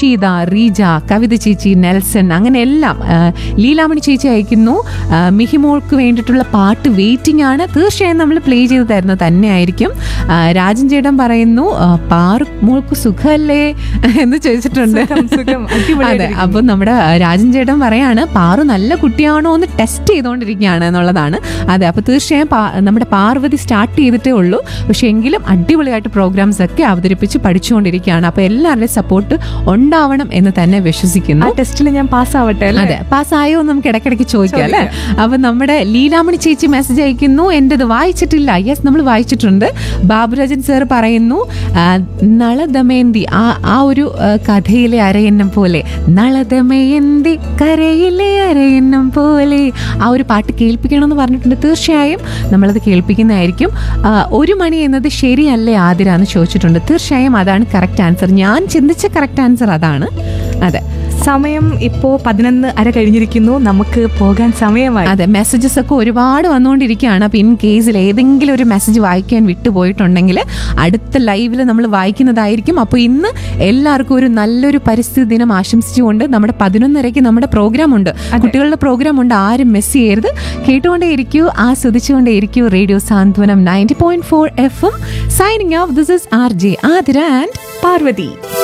നിഷീത റീജ കവിത ചേച്ചി നെൽസൺ അങ്ങനെ എല്ലാം ആ, ലീലാമണി ചേച്ചി അയക്കുന്നു ആ, മിഹിമോൾക്ക് വേണ്ടിയിട്ടുള്ള പാട്ട് വെയിറ്റിംഗ് ആണ് തീർച്ചയായും നമ്മൾ പ്ലേ ചെയ്ത് തരുന്നത് തന്നെയായിരിക്കും ആ, രാജൻ ചേട്ടൻ പറയുന്നു ആ, പാറു മോൾക്ക് സുഖമല്ലേ എന്ന് ചോദിച്ചിട്ടുണ്ട് സുഖം, സുഖം. അടിപൊളിയായിട്ട് അതെ അപ്പൊ നമ്മുടെ ആ, രാജൻ ചേട്ടൻ പറയാണ് പാറു നല്ല കുട്ടിയാണോ എന്ന് ടെസ്റ്റ് ചെയ്തുകൊണ്ടിരിക്കുകയാണ് എന്നുള്ളതാണ് അതെ അപ്പൊ തീർച്ചയായും പാ- നമ്മുടെ പാർവതി സ്റ്റാർട്ട് ചെയ്തിട്ടേ ഉള്ളൂ പക്ഷെ എങ്കിലും അടിപൊളിയായിട്ട് പ്രോഗ്രാംസ് ഒക്കെ അവതരിപ്പിച്ച് പഠിച്ചുകൊണ്ടിരിക്കുകയാണ് അപ്പൊ എല്ലാവരുടെയും സപ്പോർട്ട് ഉണ്ടാവണം എന്ന് തന്നെ ആ വിശ്വസിക്കുന്നു ടെസ്റ്റിൽ ഞാൻ പാസ്സാവട്ടെ അല്ലേ അതെ പാസ്സായോ എന്ന് നമുക്ക് ഇടയ്ക്കിടയ്ക്ക് ചോദിക്കാം അല്ലേ അപ്പൊ നമ്മുടെ ലീലാമണി ചേച്ചി മെസ്സേജ് അയക്കുന്നു എന്റേത് വായിച്ചിട്ടില്ല യെസ് നമ്മൾ വായിച്ചിട്ടുണ്ട് ബാബുരാജൻ സാർ പറയുന്നു ആ, നളദമയന്തി ആ ആ ഒരു ആ, കഥയിലെ അരയന്നം പോലെ നളദമയന്തി കരയിലെ അരയന്നം പോലെ ആ ഒരു പാട്ട് കേൾപ്പിക്കണം എന്ന് പറഞ്ഞിട്ടുണ്ട് തീർച്ചയായും നമ്മളത് കേൾപ്പിക്കുന്നതായിരിക്കും ആ, ഒരു മണി എന്നത് ശരിയല്ലേ ആതിര എന്ന് ചോദിച്ചിട്ടുണ്ട് തീർച്ചയായും അതാണ് കറക്റ്റ് ആൻസർ ഞാൻ ചിന്തിച്ച കറക്റ്റ് ആൻസർ അതാണ് അതെ സമയം ഇപ്പോ പതിനൊന്ന് അര കഴിഞ്ഞിരിക്കുന്നു നമുക്ക് പോകാൻ സമയമായി അതെ മെസ്സേജസ് ഒക്കെ ഒരുപാട് വന്നുകൊണ്ടിരിക്കുകയാണ് അപ്പോൾ ഇൻ കേസിൽ ഏതെങ്കിലും ഒരു മെസ്സേജ് വായിക്കാൻ വിട്ടുപോയിട്ടുണ്ടെങ്കിൽ അടുത്ത ലൈവിൽ നമ്മൾ വായിക്കുന്നതായിരിക്കും അപ്പോൾ ഇന്ന് എല്ലാവർക്കും ഒരു നല്ലൊരു പരിസ്ഥിതി ദിനം ആശംസിച്ചുകൊണ്ട് നമ്മുടെ പതിനൊന്നരയ്ക്ക് നമ്മുടെ പ്രോഗ്രാം ഉണ്ട് കുട്ടികളുടെ പ്രോഗ്രാം ഉണ്ട് ആരും മിസ് ചെയ്യരുത് കേട്ടുകൊണ്ടേയിരിക്കൂ ആസ്വദിച്ചുകൊണ്ടേയിരിക്കൂ radio Santhwanam ninety point four F M signing off this is R J Athira and Parvathi